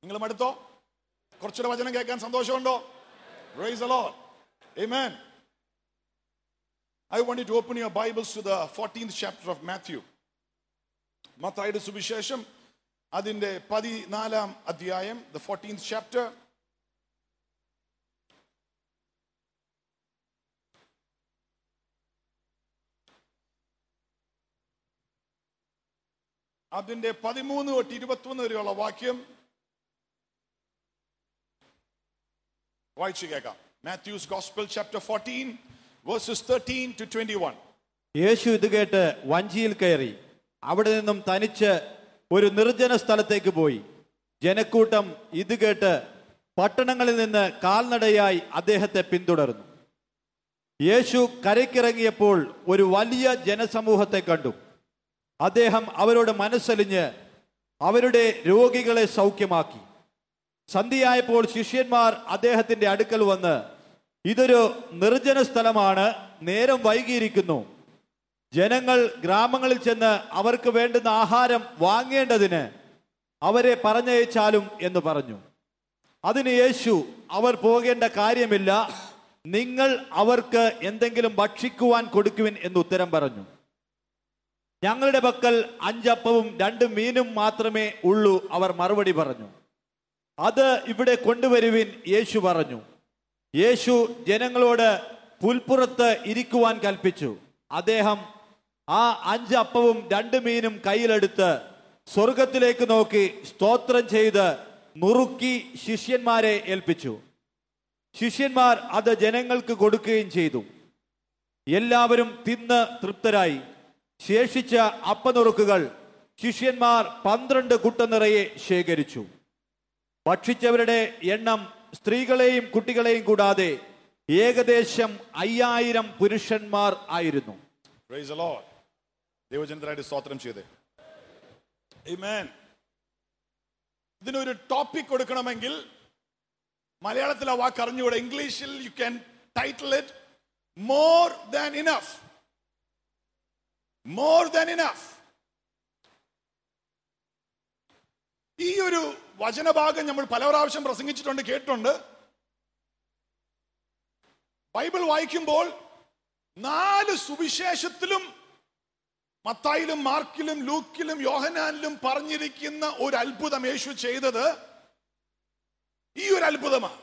നിങ്ങൾ മടുത്തോ കുറച്ചുകൂടെ വചനം കേൾക്കാൻ സന്തോഷമുണ്ടോ Praise the Lord. Amen. I want you to open your Bibles to the 14th chapter of Matthew. മത്തായിയുടെ സുവിശേഷം അതിന്റെ പതിനാലാം അധ്യായം the 14th chapter അതിന്റെ പതിമൂന്ന് തൊട്ട് ഇരുപത്തിയൊന്ന് വരെയുള്ള വാക്യം വായിച്ചു കേൾക്കാം Matthew's gospel chapter fourteen verses thirteen to twenty one യേശു ഇത് കേട്ട് വഞ്ചിയിൽ കയറി അവിടെ നിന്നും തനിച്ച് ഒരു നിർജ്ജന സ്ഥലത്തേക്ക് പോയി ജനക്കൂട്ടം ഇത് കേട്ട് പട്ടണങ്ങളിൽ നിന്ന് കാൽനടയായി അദ്ദേഹത്തെ പിന്തുടർന്നു യേശു കരയ്ക്കിറങ്ങിയപ്പോൾ ഒരു വലിയ ജനസമൂഹത്തെ കണ്ടു അദ്ദേഹം അവരോട് മനസ്സലിഞ്ഞ് അവരുടെ രോഗികളെ സൗഖ്യമാക്കി സന്ധ്യയായപ്പോൾ ശിഷ്യന്മാർ അദ്ദേഹത്തിന്റെ അടുക്കൽ വന്ന് ഇതൊരു നിർജ്ജന സ്ഥലമാണ് നേരം വൈകിയിരിക്കുന്നു ജനങ്ങൾ ഗ്രാമങ്ങളിൽ ചെന്ന് അവർക്ക് വേണ്ടുന്ന ആഹാരം വാങ്ങേണ്ടതിന് അവരെ പറഞ്ഞയച്ചാലും എന്ന് പറഞ്ഞു അതിന് യേശു അവർ പോകേണ്ട കാര്യമില്ല നിങ്ങൾ അവർക്ക് എന്തെങ്കിലും ഭക്ഷിക്കുവാൻ കൊടുക്കുവിൻ എന്ന് ഉത്തരം പറഞ്ഞു ഞങ്ങളുടെ പക്കൽ അഞ്ചപ്പവും രണ്ട് മീനും മാത്രമേ ഉള്ളൂ അവർ മറുപടി പറഞ്ഞു അത് ഇവിടെ കൊണ്ടുവരുവിൻ യേശു പറഞ്ഞു യേശു ജനങ്ങളോട് പുൽപ്പുറത്ത് ഇരിക്കുവാൻ കൽപ്പിച്ചു അദ്ദേഹം ആ അഞ്ച് അപ്പവും രണ്ട് മീനും കയ്യിലെടുത്ത് സ്വർഗത്തിലേക്ക് നോക്കി സ്തോത്രം ചെയ്ത് നുറുക്കി ശിഷ്യന്മാരെ ഏൽപ്പിച്ചു ശിഷ്യന്മാർ അത് ജനങ്ങൾക്ക് കൊടുക്കുകയും ചെയ്തു എല്ലാവരും തിന്ന് തൃപ്തരായി ശേഷിച്ച അപ്പനുറുക്കുകൾ ശിഷ്യന്മാർ പന്ത്രണ്ട് കുട്ട നിറയെ ശേഖരിച്ചു ഭക്ഷിച്ചവരുടെ എണ്ണം സ്ത്രീകളെയും കുട്ടികളെയും കൂടാതെ ഏകദേശം അയ്യായിരം പുരുഷന്മാർ ആയിരുന്നു Praise the Lord. ദൈവജനത്തിനായിട്ട് സ്തോത്രം ചെയ്തേ Amen. ഇതിനൊരു ടോപ്പിക് കൊടുക്കണമെങ്കിൽ മലയാളത്തിൽ ആ വാക്ക് അറിഞ്ഞുകൂടെ ഇംഗ്ലീഷിൽ you can title it more than enough more than enough ഈ ഒരു വചനഭാഗം നമ്മൾ പല പ്രാവശ്യം പ്രസംഗിച്ചിട്ടുണ്ട് കേട്ടിട്ടുണ്ട് ബൈബിൾ വായിക്കുമ്പോൾ നാല് സുവിശേഷത്തിലും മത്തായിലും മാർക്കിലും ലൂക്കിലും യോഹനാനിലും പറഞ്ഞിരിക്കുന്ന ഒരു അത്ഭുതം യേശു ചെയ്തത് ഈ ഒരു അത്ഭുതമാണ്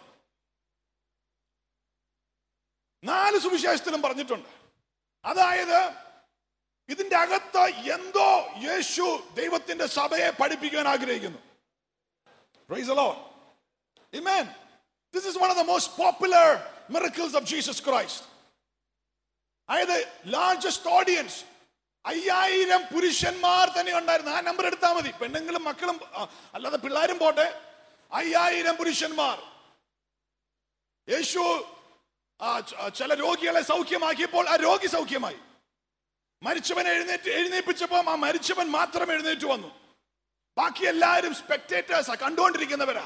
നാല് സുവിശേഷത്തിലും പറഞ്ഞിട്ടുണ്ട് അതായത് ഇതിന്റെ അകത്ത് എന്തോ യേശു ദൈവത്തിന്റെ സഭയെ പഠിപ്പിക്കാൻ ആഗ്രഹിക്കുന്നു Praise the Lord. Amen. This is one of the most popular miracles of Jesus Christ. അതായത് ലാർജസ്റ്റ് ഓഡിയൻസ് അയ്യായിരം പുരുഷന്മാർ തന്നെ ഉണ്ടായിരുന്നു ആ നമ്പർ എടുത്താൽ മതി പെണ്ണുങ്ങളും മക്കളും ആ, അല്ലാതെ പിള്ളേരും പോട്ടെ അയ്യായിരം പുരുഷന്മാർ യേശു ആ, ച- ചില രോഗികളെ സൗഖ്യമാക്കിയപ്പോൾ ആ രോഗി സൗഖ്യമായി മരിച്ചവൻ എഴുന്നേറ്റ് എഴുന്നേൽപ്പിച്ചപ്പോൾ ആ മരിച്ചവൻ മാത്രം എഴുന്നേറ്റ് വന്നു ബാക്കി എല്ലാവരും സ്പെക്ടേറ്റേഴ്സാ കണ്ടുകൊണ്ടിരിക്കുന്നവരാ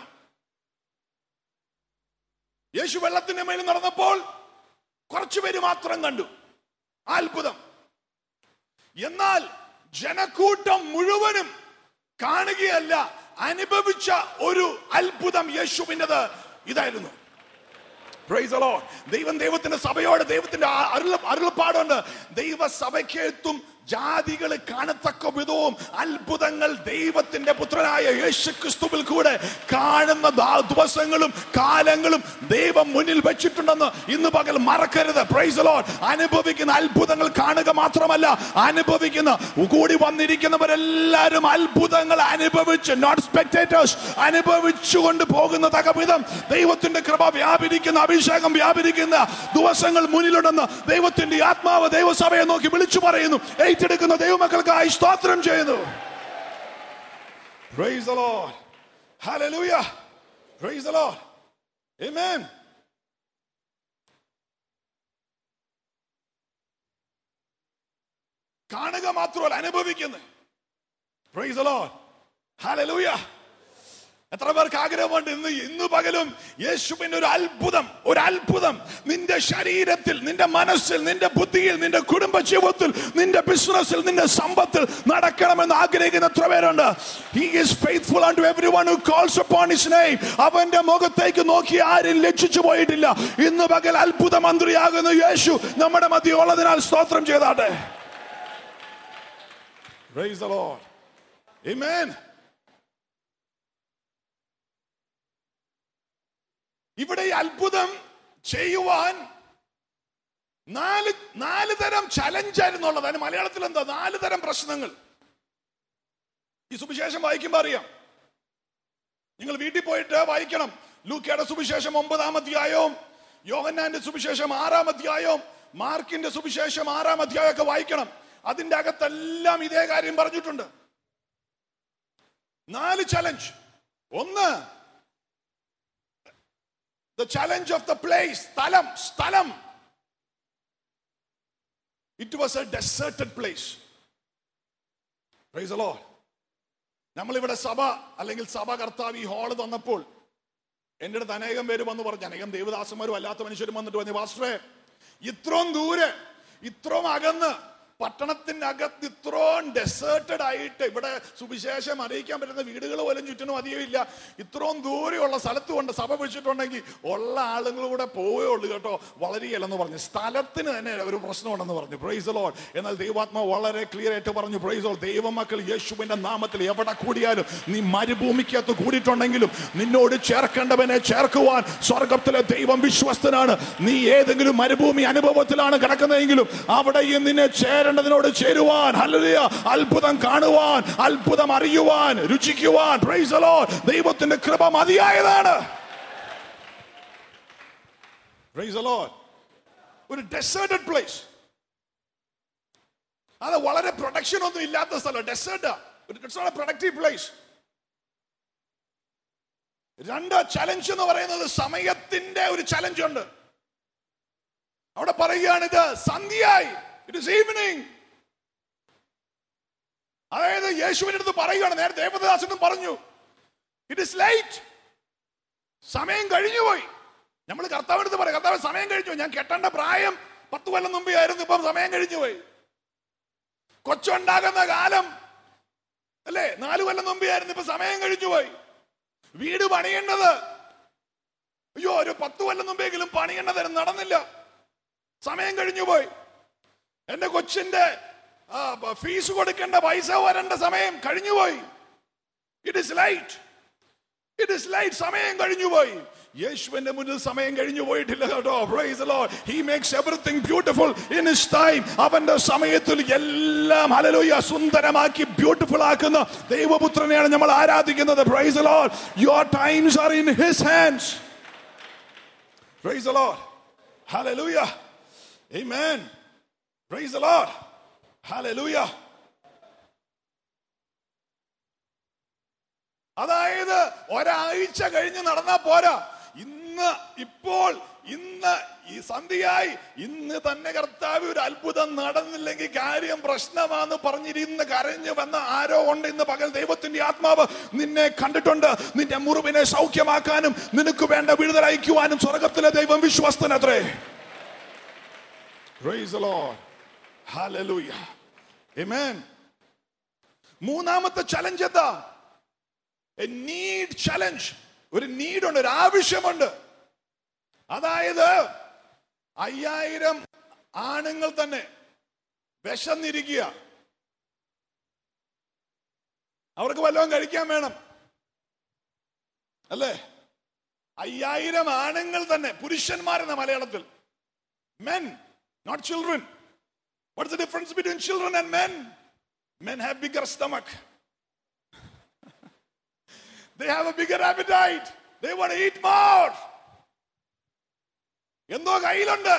യേശു വെള്ളത്തിന്റെ മേൽ നടന്നപ്പോൾ കുറച്ചുപേര് മാത്രം കണ്ടു ആ അത്ഭുതം എന്നാൽ ജനക്കൂട്ടം മുഴുവനും കാണുകയല്ല അനുഭവിച്ച ഒരു അത്ഭുതം യേശുവിൻ്റെത് ഇതായിരുന്നു Praise the Lord. ദൈവം ദൈവത്തിന്റെ സഭയോട് ദൈവത്തിന്റെ ആ അരുള അരുളപ്പാടുണ്ട് ദൈവസഭയ്ക്കെത്തും ജാതികൾ കാണത്തക്ക വിധവും അത്ഭുതങ്ങൾ ദൈവത്തിന്റെ പുത്രനായ യേശു ക്രിസ്തുവിൽ കൂടെ കാണുന്ന ദാ- ദിവസങ്ങളും കാലങ്ങളും ദൈവം മുന്നിൽ വെച്ചിട്ടുണ്ടെന്ന് ഇന്ന് പകൽ മറക്കരുത് പ്രൈസ് ലോഡ് അനുഭവിക്കുന്ന അത്ഭുതങ്ങൾ കാണുക മാത്രമല്ല അനുഭവിക്കുന്ന കൂടി വന്നിരിക്കുന്നവരെല്ലാവരും അത്ഭുതങ്ങൾ അനുഭവിച്ച് നോട്ട് സ്പെക്ടേറ്റേഴ്സ് അനുഭവിച്ചുകൊണ്ട് പോകുന്ന തകവിധം ദൈവത്തിന്റെ കൃപ വ്യാപരിക്കുന്ന അഭിഷേകം വ്യാപരിക്കുന്ന ദിവസങ്ങൾ മുന്നിലുണ്ടെന്ന് ദൈവത്തിന്റെ ആത്മാവ് ദൈവസഭയെ നോക്കി വിളിച്ചു പറയുന്നു ഏറ്റെടുക്കുന്ന ദൈവമക്കൾക്കായി സ്തോത്രം ചെയ്യുന്നു Praise the Lord. Hallelujah. Praise the Lord. Amen. കാണുക മാത്രമല്ല അനുഭവിക്കുന്നത് Praise the Lord. Hallelujah. എത്ര പേർക്ക് ആഗ്രഹമുണ്ട് ഇന്ന് ഇന്ന് പകലും യേശുവിന്റെ ഒരു അത്ഭുതം ഒരു അത്ഭുതം നിന്റെ ശരീരത്തിൽ നിന്റെ മനസ്സിൽ നിന്റെ ബുദ്ധിയിൽ നിന്റെ കുടുംബ ജീവിതത്തിൽ നിന്റെ ബിസിനസ്സിൽ നിന്റെ സമ്പത്തിൽ നടക്കണമെന്ന് ആഗ്രഹിക്കുന്ന എത്ര പേരുണ്ട് he is faithful and every one who calls upon his name അവന്റെ മുഖത്തേക്ക് നോക്കി ആരും ലക്ഷിച്ചു പോയിട്ടില്ല ഇന്ന് പകൽ അത്ഭുത മന്ത്രിയാകുന്ന യേശു നമ്മുടെ മധ്യ ഉള്ളതിനാൽ സ്തോത്രം ചെയ്താട്ടെ Praise the Lord. Amen. ഇവിടെ ഈ അത്ഭുതം ചെയ്യുവാൻ നാല് നാല് തരം ചലഞ്ച് ആയിരുന്നുള്ളത് അതിന് മലയാളത്തിൽ എന്താ നാല് തരം പ്രശ്നങ്ങൾ ഈ സുവിശേഷം വായിക്കുമ്പോ അറിയാം നിങ്ങൾ വീട്ടിൽ പോയിട്ട് വായിക്കണം ലൂക്കയുടെ സുവിശേഷം ഒമ്പതാം അധ്യായവും യോഹന്നാന്റെ സുവിശേഷം ആറാം അധ്യായവും മാർക്കിന്റെ സുവിശേഷം ആറാം അധ്യായം ഒക്കെ വായിക്കണം അതിന്റെ അകത്തെല്ലാം ഇതേ കാര്യം പറഞ്ഞിട്ടുണ്ട് നാല് ചലഞ്ച് ഒന്ന് the challenge of the place സ്ഥലം സ്ഥലം it was a deserted place praise Lord നമ്മളിവിടെ സഭ അല്ലെങ്കിൽ സഭ കർത്താവ് ഈ ഹാള് തന്നപ്പോൾ എൻ്റെ അടുത്ത് അനേകം പേര് വന്ന് പറഞ്ഞു അനേകം ദേവദാസന്മാരും അല്ലാത്ത മനുഷ്യരും വന്നിട്ട് പറഞ്ഞു പാസ്റ്ററെ ഇത്രയും ദൂരെ ഇത്രയും അകന്ന് പട്ടണത്തിനകത്ത് ഇത്രയും ഡെസേർട്ടഡ് ആയിട്ട് ഇവിടെ സുവിശേഷം അറിയിക്കാൻ പറ്റുന്ന വീടുകൾ പോലും ചുറ്റിനും അധികമില്ല ഇത്രയും ദൂരെയുള്ള സ്ഥലത്ത് കൊണ്ട് സഭ വെച്ചിട്ടുണ്ടെങ്കിൽ ഉള്ള ആളുകൾ കൂടെ പോവേ ഉള്ളൂ കേട്ടോ വളരെയല്ലെന്ന് പറഞ്ഞു സ്ഥലത്തിന് തന്നെ ഒരു പ്രശ്നമുണ്ടെന്ന് പറഞ്ഞു പ്രൈസ് ലോഡ് എന്നാൽ ദൈവാത്മ വളരെ ക്ലിയർ ആയിട്ട് പറഞ്ഞു പ്രൈസ് ലോഡ് ദൈവമക്കൾ യേശുവിന്റെ നാമത്തിൽ എവിടെ കൂടിയാലും നീ മരുഭൂമിക്കകത്ത് കൂടിയിട്ടുണ്ടെങ്കിലും നിന്നോട് ചേർക്കേണ്ടവനെ ചേർക്കുവാൻ സ്വർഗത്തിലെ ദൈവം വിശ്വസ്തനാണ് നീ ഏതെങ്കിലും മരുഭൂമി അനുഭവത്തിലാണ് കിടക്കുന്നതെങ്കിലും അവിടെയും നിന്നെ ചേരേണ്ടതിനോട് ചേരുവാൻ ഹല്ലേലൂയ അത്ഭുതം കാണുവാൻ അത്ഭുതം അറിയുവാൻ രുചിക്കുവാൻ പ്രൈസ് the Lord. ദൈവത്തിന്റെ കൃപ മതിയായതാണ് പ്രൈസ് the Lord. ഒരു ഡെസേർട്ടഡ് പ്ലേസ് അത് വളരെ പ്രൊഡക്ഷൻ ഒന്നും ഇല്ലാത്ത സ്ഥലം desert it's not productive place രണ്ട് ചലഞ്ച് എന്ന് പറയുന്നത് സമയത്തിന്റെ ഒരു ചലഞ്ച് ഉണ്ട് അവിടെ പറയുകയാണ് ഇത് സന്ധ്യയായി ഇറ്റ് ഇസ് ഈവനിങ് അതായത് യേശുവിന്റെ അടുത്ത് പറയുകയാണ് നേരെ ദേവദാസനും പറഞ്ഞു ഇറ്റ് ഇസ് ലൈറ്റ് സമയം കഴിഞ്ഞുപോയി നമ്മൾ കർത്താവിനടുത്ത് പറയും കർത്താവ് സമയം കഴിഞ്ഞു ഞാൻ കെട്ടേണ്ട പ്രായം പത്ത് കൊല്ലം മുമ്പേ ആയിരുന്നു ഇപ്പം സമയം കഴിഞ്ഞുപോയി കൊച്ചുണ്ടാകുന്ന കാലം അല്ലേ നാല് കൊല്ലം മുമ്പേ ആയിരുന്നു ഇപ്പൊ സമയം കഴിഞ്ഞുപോയി വീട് പണിയേണ്ടത് അയ്യോ ഒരു പത്ത് കൊല്ലം മുമ്പെങ്കിലും പണിയേണ്ടത് നടന്നില്ല സമയം കഴിഞ്ഞുപോയി എന്റെ കൊച്ചിന്റെ ആ, ബ- ഫീസ് കൊടുക്കേണ്ട പൈസ വരേണ്ട സമയം കഴിഞ്ഞുപോയി it is late it is late സമയം കഴിഞ്ഞുപോയി യേശുവിന്റെ മുന്നിൽ സമയം കഴിഞ്ഞു പോയിട്ടില്ല കേട്ടോ praise the Lord. He makes everything beautiful in his time. അവന്റെ സമയത്തിൽ എല്ലാം ഹല്ലേലൂയ സുന്ദരമാക്കി ബ്യൂട്ടിഫുൾ ആക്കുന്ന ദൈവപുത്രനെയാണ് നമ്മൾ ആരാധിക്കുന്നത് praise the Lord. Your times are in his hands. Praise the Lord. Hallelujah. Amen. Praise the Lord. Hallelujah. അതായത് ഒരാഴ്ച കഴിഞ്ഞ് നടന്നാ പോരാ ഇന്ന് ഇപ്പോൾ ഇന്ന് ഈ സന്ധ്യയായി ഇന്ന് തന്നെ കർത്താവ് ഒരു അത്ഭുതം നടന്നില്ലെങ്കിൽ കാര്യം പ്രശ്നമാന്ന് പറഞ്ഞിരുന്ന് കരഞ്ഞു വന്ന ആരോ ഉണ്ട് ഇന്ന് പകൽ ദൈവത്തിന്റെ ആത്മാവ് നിന്നെ കണ്ടിട്ടുണ്ട് നിന്റെ മുറിവിനെ സൗഖ്യമാക്കാനും നിനക്ക് വേണ്ട വിടുതലയക്കുവാനും സ്വർഗത്തിലെ ദൈവം വിശ്വസ്തനത്രേ Praise the Lord. Hallelujah. Amen. മൂന്നാമത്തെ ചലഞ്ച് എന്താ നീഡ് ചലഞ്ച് ഒരു നീഡുണ്ട് ഒരു ആവശ്യമുണ്ട് അതായത് അയ്യായിരം ആണുങ്ങൾ തന്നെ വിശന്നിരിക്കുക അവർക്ക് വല്ലതും കഴിക്കാൻ വേണം അല്ലേ അയ്യായിരം ആണുങ്ങൾ തന്നെ പുരുഷന്മാരെന്ന മലയാളത്തിൽ men not children what's the difference between children and men men have bigger stomach they have a bigger appetite they want to eat more എന്തോ കയ്യിലുണ്ട്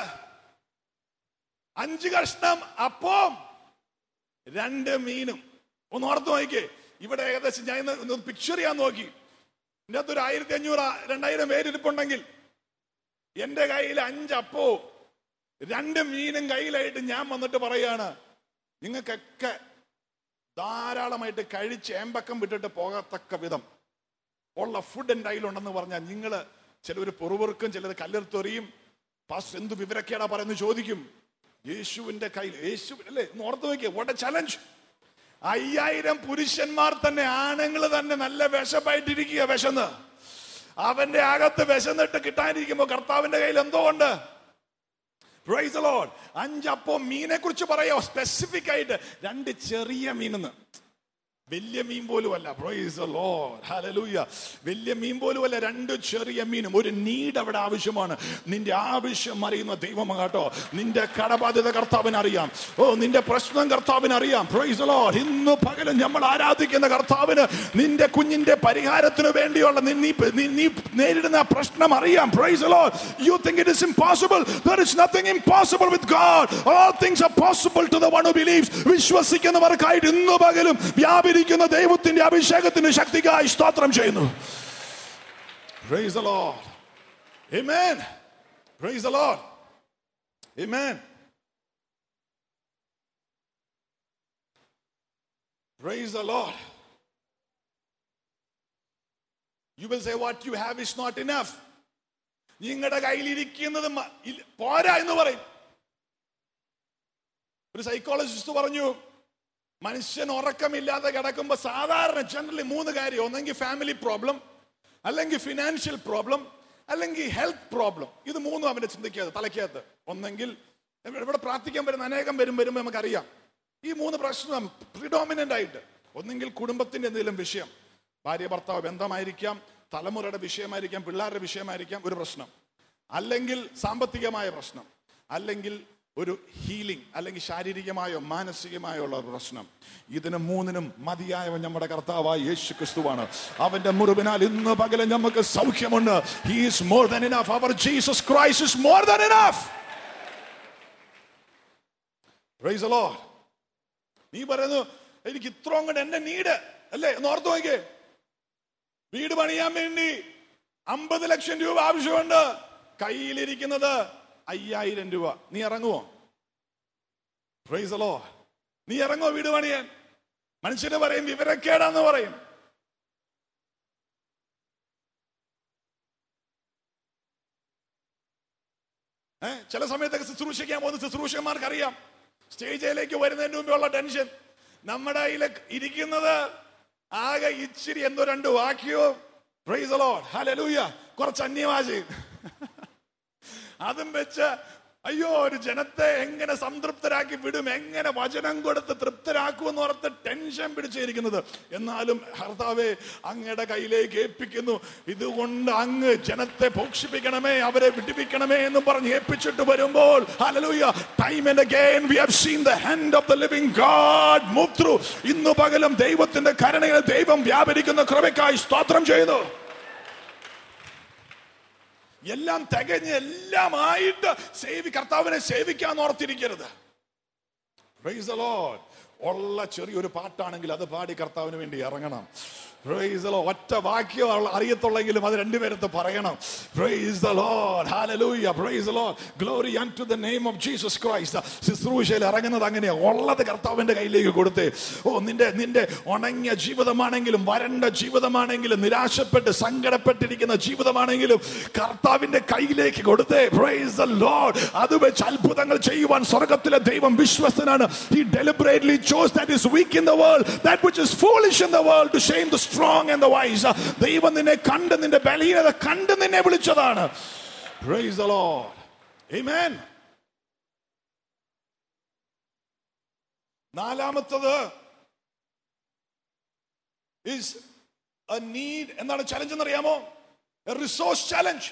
അഞ്ച് കഷ്ണം അപ്പവും രണ്ട് മീനും ഒന്ന് ഓർത്ത് നോക്കിക്കേ ഇവിടെ ഏകദേശം ഞാൻ ഇന്ന് ഒന്ന് പിക്ചർ ചെയ്യാൻ നോക്കി ഇതിന്റെ അകത്ത് ഒരു ആയിരത്തി അഞ്ഞൂറ് രണ്ടായിരം പേരിരിപ്പുണ്ടെങ്കിൽ എന്റെ കയ്യിൽ അഞ്ച് അപ്പവും രണ്ട് മീനും കയ്യിലായിട്ട് ഞാൻ വന്നിട്ട് പറയാണ് നിങ്ങൾക്കൊക്കെ ധാരാളമായിട്ട് കഴിച്ച് ഏമ്പക്കം വിട്ടിട്ട് പോകത്തക്ക വിധം ഉള്ള ഫുഡ് എൻ്റെ കയ്യിലുണ്ടെന്ന് പറഞ്ഞാൽ നിങ്ങൾ ചിലർ പൊറുപൊറുക്കും ചിലർ കല്ലെടുത്തെറിയും പാസ്റ്റർ എന്ത് വിവരക്കേടാ പറയുന്നു ചോദിക്കും യേശുവിന്റെ കയ്യിൽ യേശു അല്ലേ ഒന്ന് ഓർത്ത് നോക്കിയേ വാട്ട് എ ചലഞ്ച് അയ്യായിരം പുരുഷന്മാർ തന്നെ ആണുങ്ങൾ തന്നെ നല്ല വിശപ്പായിട്ടിരിക്കുക വിശന്ന് അവന്റെ അകത്ത് വിശന്നിട്ട് കിട്ടാനിരിക്കുമ്പോ കർത്താവിന്റെ കയ്യിൽ എന്തോ ഉണ്ട് Praise the Lord. അഞ്ചപ്പം മീനെ കുറിച്ച് പറയോ സ്പെസിഫിക് ആയിട്ട് രണ്ട് ചെറിയ മീനെന്ന് വലിയ മീൻ പോലുമല്ല പ്രൈസ് ലോർഡ് ഹല്ലേലൂയ വലിയ മീൻ പോലുമല്ല രണ്ട് ചെറിയ മീനും ഒരു നീഡ് അവിടെ ആവശ്യമാണ് നിന്റെ ആവശ്യം അറിയുന്ന ദൈവമാണ് കേട്ടോ നിന്റെ കടബാധ്യത കർത്താവിന് അറിയാം ഓ നിന്റെ പ്രശ്നം കർത്താവിന് അറിയാം പ്രൈസ് ലോർഡ് ഇന്ന് പകലും നമ്മൾ ആരാധിക്കുന്ന കർത്താവിന് നിന്റെ കുഞ്ഞിന്റെ പരിഹാരത്തിന് വേണ്ടിയുള്ള നീ- നീ നീ- നീ നേരിടുന്ന ആ പ്രശ്നം അറിയാം praise Lord you think it is impossible there is nothing impossible with God all things are possible to the one who believes വിശ്വസിക്കുന്നവർക്കായിട്ട് ഇന്ന് പകലും വ്യാപരിക്കുന്ന ദൈവത്തിന്റെ അഭിഷേകത്തിന്റെ ശക്തിക്കായി സ്തോത്രം ചെയ്യുന്നു Praise the Lord. Amen. Praise the Lord. Amen. Praise the Lord. You will say what you have is not enough. നിങ്ങളുടെ കയ്യിലിരിക്കുന്നത് മ- ഇല്ല- പോരാ എന്ന് പറയും ഒരു സൈക്കോളജിസ്റ്റ് പറഞ്ഞു മനുഷ്യൻ ഉറക്കമില്ലാതെ കിടക്കുമ്പോ സാധാരണ ജനറലി മൂന്ന് കാര്യം ഒന്നെങ്കിൽ ഫാമിലി പ്രോബ്ലം അല്ലെങ്കിൽ ഫിനാൻഷ്യൽ പ്രോബ്ലം അല്ലെങ്കിൽ ഹെൽത്ത് പ്രോബ്ലം ഇത് മൂന്നും അവന്റെ ചിന്തിക്കാതെ തലയ്ക്കകത്ത് ഒന്നെങ്കിൽ ഇവിടെ ഇവിടെ പ്രാർത്ഥിക്കാൻ വരുന്ന അനേകം വരും വരുമ്പോൾ നമുക്കറിയാം ഈ മൂന്ന് പ്രശ്നം പ്രിഡോമിനന്റ് ആയിട്ട് ഒന്നെങ്കിൽ കുടുംബത്തിന്റെ എന്തെങ്കിലും വിഷയം ഭാര്യ ഭർത്താവ് ബന്ധമായിരിക്കാം തലമുറയുടെ വിഷയമായിരിക്കാം പിള്ളേരുടെ വിഷയമായിരിക്കാം ഒരു പ്രശ്നം അല്ലെങ്കിൽ സാമ്പത്തികമായ പ്രശ്നം അല്ലെങ്കിൽ ഒരു ഹീലിംഗ് അല്ലെങ്കിൽ ശാരീരികമായോ മാനസികമായോ ഉള്ള ഒരു പ്രശ്നം ഇതിന് മൂന്നിനും മതിയായവൻ നമ്മുടെ കർത്താവായ യേശു ക്രിസ്തുവാണ് അവന്റെ മുറിവിനാൽ ഇന്ന് പകലും നമുക്ക് സൗഖ്യമുണ്ട് he is more than enough our Jesus Christ is more than enough praise the Lord. നീ പറയുന്നു എനിക്ക് ഇത്രയും കൊണ്ട് എന്റെ നീട് അല്ലേ ഒന്ന് ഓർത്ത് നോക്കിയേ വീട് പണിയാൻ വേണ്ടി അമ്പത് ലക്ഷം രൂപ ആവശ്യമുണ്ട് കയ്യിലിരിക്കുന്നത് അയ്യായിരം രൂപ നീ ഇറങ്ങുമോ പ്രൈസലോ നീ ഇറങ്ങുമോ വീട് പണിയാൻ മനുഷ്യന് പറയും വിവരക്കേടാന്ന് പറയും ഏ ചില സമയത്തൊക്കെ ശുശ്രൂഷിക്കാൻ പോകുന്ന ശുശ്രൂഷന്മാർക്ക് അറിയാം സ്റ്റേജിലേക്ക് വരുന്നതിന് മുമ്പുള്ള ടെൻഷൻ നമ്മുടെ കയ്യിൽ ഇരിക്കുന്നത് ആകെ ഇച്ചിരി എന്തോ രണ്ട് വാക്യോ പ്രൈസലോ ഹലലൂയ കുറച്ച് അന്യവാചി അതും വെച്ച് അയ്യോ ഒരു ജനത്തെ എങ്ങനെ സംതൃപ്തരാക്കി വിടും എങ്ങനെ വചനം കൊടുത്ത് തൃപ്തരാക്കും എന്ന് ഓർത്ത് ടെൻഷൻ പിടിച്ചിരിക്കുന്നത് എന്നാലും ഹർത്താവെ അങ്ങയുടെ കയ്യിലേക്ക് ഏൽപ്പിക്കുന്നു ഇതുകൊണ്ട് അങ്ങ് ജനത്തെ പോഷിപ്പിക്കണമേ അവരെ വിടിപ്പിക്കണമേ എന്ന് പറഞ്ഞ് ഏൽപ്പിച്ചിട്ട് വരുമ്പോൾ hallelujah time and again we have seen the hand of the living God move through ഇന്ന് പകലും ദൈവത്തിന്റെ കരുണയിൽ ദൈവം വ്യാപരിക്കുന്ന കൃപയ്ക്കായി സ്തോത്രം ചെയ്യുന്നു എല്ലാം തികഞ്ഞ് എല്ലാമായിട്ട് സേവി കർത്താവിനെ സേവിക്കാൻ ഓർത്തിരിക്കരുത് Praise the Lord. ഉള്ള ചെറിയൊരു പാട്ടാണെങ്കിൽ അത് പാടി കർത്താവിന് വേണ്ടി ഇറങ്ങണം Praise the Lord. ഒറ്റ വാക്യം അവൾ അറിയത്തുള്ളെങ്കിലും അത് രണ്ടുപേരത്ത് പറയണം Praise the Lord. Hallelujah. Praise the Lord. Glory unto the name of Jesus Christ. ശുശ്രൂഷയിൽ ഇറങ്ങുന്നത് അങ്ങനെയാ ഉള്ളത് കർത്താവിന്റെ കയ്യിലേക്ക് കൊടുത്തേ ഓ നിന്റെ നിന്റെ ഉണങ്ങിയ ജീവിതമാണെങ്കിലും വരണ്ട ജീവിതമാണെങ്കിലും നിരാശപ്പെട്ട് സങ്കടപ്പെട്ടിരിക്കുന്ന ജീവിതമാണെങ്കിലും കർത്താവിന്റെ കയ്യിലേക്ക് കൊടുത്തേ Praise the Lord. അത് വെച്ച് അത്ഭുതങ്ങൾ ചെയ്യുവാൻ സ്വർഗത്തിലെ ദൈവം വിശ്വസ്തനാണ് He deliberately chose that is weak in the world, that which is foolish in the world to shame the strong and the wise. ദൈവം നിന്നെ കണ്ട് നിന്റെ ബലഹീനത കണ്ട് നിന്നെ വിളിച്ചതാണ് Praise the Lord. Amen. നാലാമത്തത് is a need എന്താണ് ചലഞ്ച് എന്നറിയാമോ റിസോഴ്സ് ചലഞ്ച്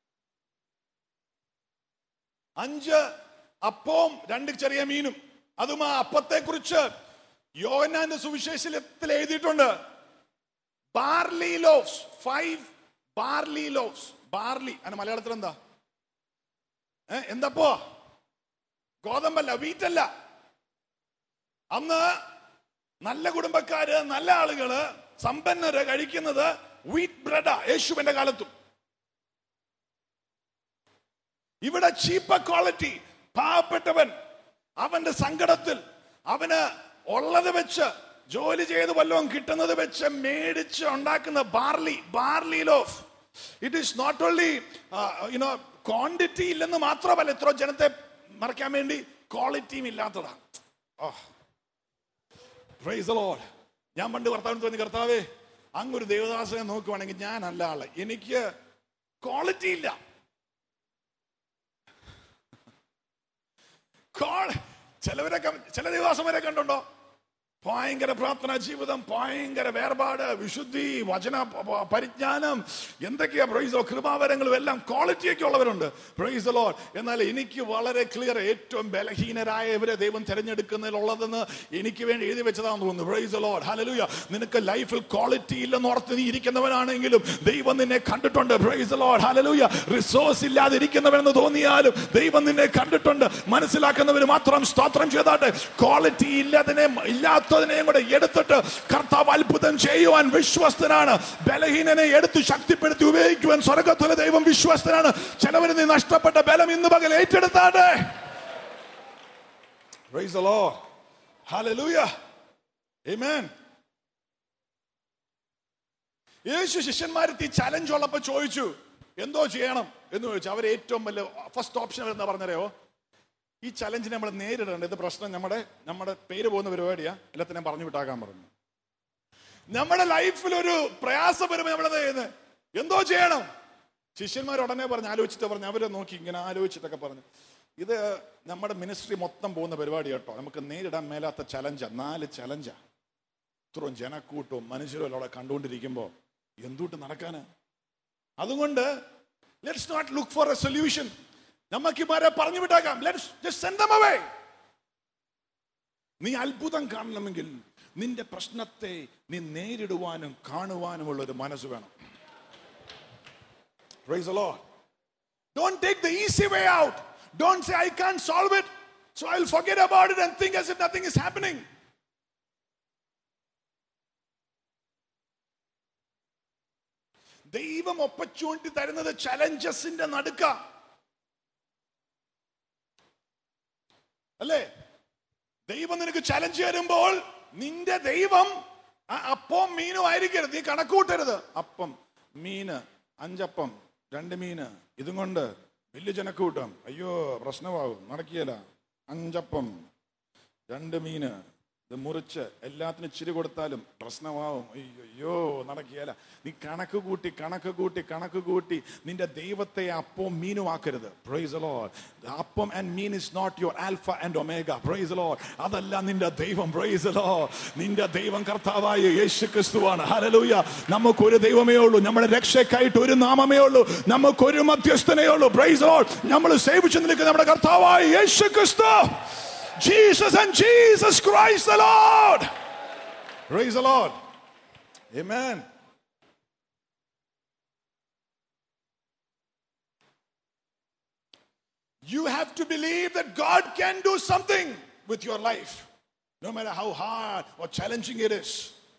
അഞ്ച് അപ്പവും രണ്ട് ചെറിയ മീനും അതും ആ അപ്പത്തെ കുറിച്ച് യോഹന്നാന്റെ സുവിശേഷത്തിൽ എഴുതിയിട്ടുണ്ട് barley loaves five barley loaves barley അതിന് മലയാളത്തിൽ എന്താ ഏ എന്തപ്പോ ഗോതമ്പല്ല വീറ്റല്ല അന്ന് നല്ല കുടുംബക്കാര് നല്ല ആളുകള് സമ്പന്നര് കഴിക്കുന്നത് വീറ്റ് ബ്രെഡാ യേശുവിന്റെ കാലത്തും ഇവിടെ ചീപ്പ ക്വാളിറ്റി പാവപ്പെട്ടവൻ അവന്റെ സങ്കടത്തിൽ അവന് ഉള്ളത് വെച്ച് ജോലി ചെയ്ത് വല്ലതും കിട്ടുന്നത് വെച്ച് മേടിച്ച് ഉണ്ടാക്കുന്ന barley barley loaf it is not only you know quantity ഇല്ലെന്ന് മാത്രമല്ല ഇത്ര ജനത്തെ മറയ്ക്കാൻ വേണ്ടി ക്വാളിറ്റിയും ഇല്ലാത്തതാണ് ഓ പ്രൈസ് the Lord. ഞാൻ പണ്ട് കർത്താവിന് തോന്നി കർത്താവേ അങ്ങൊരു ദേവദാസനെ നോക്കുവാണെങ്കിൽ ഞാനല്ല ആള് എനിക്ക് ക്വാളിറ്റി ഇല്ല Call- ചിലവരൊക്കെ ചില ദേവദാസന്മാരെ കണ്ടുണ്ടോ ഭയങ്കര പ്രാർത്ഥനാ ജീവിതം ഭയങ്കര വേർപാട് വിശുദ്ധി വചന പ- പ- പരിജ്ഞാനം എന്തൊക്കെയാ പ്രൈസോ കൃപാവരങ്ങളും എല്ലാം ക്വാളിറ്റി ഒക്കെ ഉള്ളവരുണ്ട് പ്രൈസ് ലോ എന്നാൽ എനിക്ക് വളരെ ക്ലിയർ ഏറ്റവും ബലഹീനരായവരെ ദൈവം തിരഞ്ഞെടുക്കുന്നതിലുള്ളതെന്ന് എനിക്ക് വേണ്ടി എഴുതി വെച്ചതാണെന്ന് തോന്നുന്നു പ്രൈസ് ലോ ഹലലുയ നിനക്ക് ലൈഫിൽ ക്വാളിറ്റി ഇല്ലെന്ന് ഓർത്ത് നീ ഇരിക്കുന്നവനാണെങ്കിലും ദൈവം നിന്നെ കണ്ടിട്ടുണ്ട് പ്രൈസ് ലോ ഹലലുയ റിസോഴ്സ് ഇല്ലാതെ ഇരിക്കുന്നവനെന്ന് തോന്നിയാലും ദൈവം നിന്നെ കണ്ടിട്ടുണ്ട് മനസ്സിലാക്കുന്നവർ മാത്രം സ്തോത്രം ചെയ്താട്ടെ ക്വാളിറ്റി ഇല്ലാതിനെ ഇല്ലാത്തതിനെയും കൂടെ എടുത്തിട്ട് കർത്താവ് അത്ഭുതം ചെയ്യുവാൻ വിശ്വസ്തനാണ് ബലഹീനനെ എടുത്ത് ശക്തിപ്പെടുത്തി ഉപയോഗിക്കുവാൻ സ്വർഗത്തിലെ ദൈവം വിശ്വസ്തനാണ് ചിലവര് നീ നഷ്ടപ്പെട്ട ബലം ഇന്ന് പകൽ ഏറ്റെടുത്താട്ടെ Praise the Lord. Hallelujah. Amen. യേശു ശിഷ്യന്മാരത്ത് ഈ ചലഞ്ച് ഉള്ളപ്പോ ചോദിച്ചു എന്തോ ചെയ്യണം എന്ന് ചോദിച്ചു അവർ ഏറ്റവും വലിയ ഫസ്റ്റ് ഓപ്ഷൻ എന്താ പറഞ്ഞറിയോ ഈ ചലഞ്ചിനെ നമ്മൾ നേരിടേണ്ട ഇത് പ്രശ്നം നമ്മുടെ നമ്മുടെ പേര് പോകുന്ന പരിപാടിയാ എല്ലാത്തിനെയും പറഞ്ഞു വിട്ടാക്കാൻ പറഞ്ഞു നമ്മുടെ ലൈഫിൽ ഒരു പ്രയാസം വരുമ്പോൾ നമ്മളെന്താ ചെയ്യുന്നത് എന്തോ ചെയ്യണം ശിഷ്യന്മാർ ഉടനെ പറഞ്ഞ് ആലോചിച്ചിട്ട് പറഞ്ഞു അവരെ നോക്കി ഇങ്ങനെ ആലോചിച്ചിട്ടൊക്കെ പറഞ്ഞു ഇത് നമ്മുടെ മിനിസ്ട്രി മൊത്തം പോകുന്ന പരിപാടി കേട്ടോ നമുക്ക് നേരിടാൻ മേലാത്ത ചലഞ്ചാ നാല് ചലഞ്ചാ ഇത്രയും ജനക്കൂട്ടവും മനുഷ്യരും എല്ലാം അവിടെ കണ്ടുകൊണ്ടിരിക്കുമ്പോൾ എന്തുട്ട് നടക്കാന് അതുകൊണ്ട് let's not look for a solution നമുക്ക് ഇവരെ പറഞ്ഞു വിട്ടേക്കാം let's just send them away നീ അത്ഭുതം കാണണമെങ്കിൽ നിന്റെ പ്രശ്നത്തെ നീ നേരിടുവാനും കാണുവാനുമുള്ള ഒരു മനസ്സ് വേണം Praise the Lord. Don't take the easy way out. Don't say, I can't solve it, so I'll forget about it and think as if nothing is happening. ദൈവം ഒപ്പച്ചൂണ്ടി തരുന്നത് ചലഞ്ചസിന്റെ നടുക്ക അല്ലേ ദൈവം നിനക്ക് ചലഞ്ച് തരുമ്പോൾ നിന്റെ ദൈവം ആ അപ്പവും മീനും ആയിരിക്കരുത് നീ കണക്കൂട്ടരുത് അപ്പം മീന് അഞ്ചപ്പം രണ്ട് മീന് ഇതും കൊണ്ട് വലിയ ജനക്കൂട്ടം അയ്യോ പ്രശ്നമാകും നടക്കിയല്ല അഞ്ചപ്പം രണ്ട് മീന് ഇത് മുറിച്ച് എല്ലാത്തിനും ഇച്ചിരി കൊടുത്താലും പ്രശ്നമാവും അയ്യോ നടക്കിയല്ല നീ കണക്ക് കൂട്ടി കണക്ക് കൂട്ടി കണക്ക് കൂട്ടി നിന്റെ ദൈവത്തെ അപ്പവും മീനും ആക്കരുത് praise Lord appam and meen is not your alpha and omega praise Lord അതല്ല നിന്റെ ദൈവം പ്രൈസ് ലോഡ് നിന്റെ ദൈവം കർത്താവായ യേശു ക്രിസ്തുവാണ് ഹലലൂയ നമുക്കൊരു ദൈവമേ ഉള്ളൂ നമ്മുടെ രക്ഷയ്ക്കായിട്ട് ഒരു നാമമേ ഉള്ളൂ നമുക്കൊരു മധ്യസ്ഥനേ ഉള്ളൂ പ്രൈസ് ലോഡ് നമ്മൾ സേവിച്ചു നിൽക്കുന്ന നമ്മുടെ കർത്താവായ യേശു ക്രിസ്തു Jesus and Jesus Christ the Lord. Praise the Lord. Amen. You have to believe that God can do something with your life, no matter how hard or challenging it is.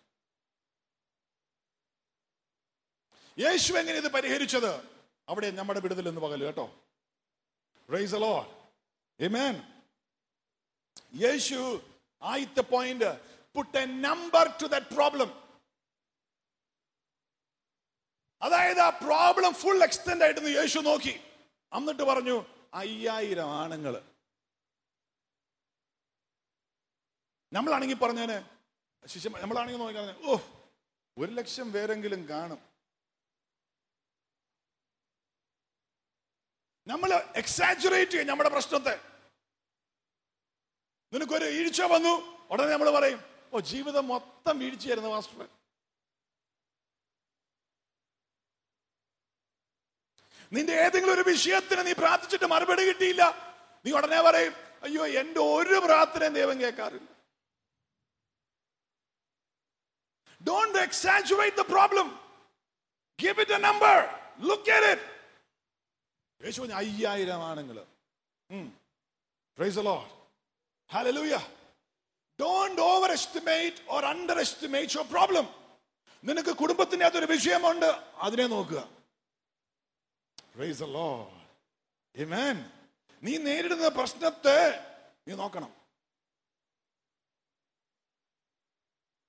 യേശു എങ്ങനെ ഇത് പരിഹരിച്ചത് അവിടെ നമ്മുടെ വിടുതൽ എന്ന് പകല് കേട്ടോ പ്രൈസ് ലോഡ് Amen. യേശു ആദ്യത്തെ point put a number to that problem അതായത് ആ പ്രോബ്ലം ഫുൾ എക്സ്റ്റെൻഡ് ആയിട്ട് യേശു നോക്കി എന്നിട്ട് പറഞ്ഞു അയ്യായിരം ആണുങ്ങള് നമ്മളാണെങ്കിൽ പറഞ്ഞേനെ ശിഷ്യ നമ്മളാണെങ്കിൽ നോക്കി ഓ ഒരു ലക്ഷം പേരെങ്കിലും കാണും നമ്മൾ എക്സാജുറേറ്റ് ചെയ്യും നമ്മുടെ പ്രശ്നത്തെ നിനക്കൊരു വീഴ്ച വന്നു ഉടനെ നമ്മൾ പറയും ഓ ജീവിതം മൊത്തം വീഴ്ചയായിരുന്നു മാസ്റ്റർ നിന്റെ ഏതെങ്കിലും ഒരു വിഷയത്തിന് നീ പ്രാർത്ഥിച്ചിട്ട് മറുപടി കിട്ടിയില്ല നീ ഉടനെ പറയും അയ്യോ എന്റെ ഒരു പ്രാർത്ഥനയും ദൈവം കേൾക്കാറില്ല don't exaggerate the problem give it a number look at it യേശു പറഞ്ഞു അയ്യായിരം ആണുങ്ങൾ praise the Lord Hallelujah. Don't overestimate or underestimate your problem. നിനക്ക് കുടുംബത്തിന്റെ അകത്തൊരു വിഷയമുണ്ട് അതിനെ നോക്കുക Praise the Lord. Amen. നീ നേരിടുന്ന പ്രശ്നത്തെ നീ നോക്കണം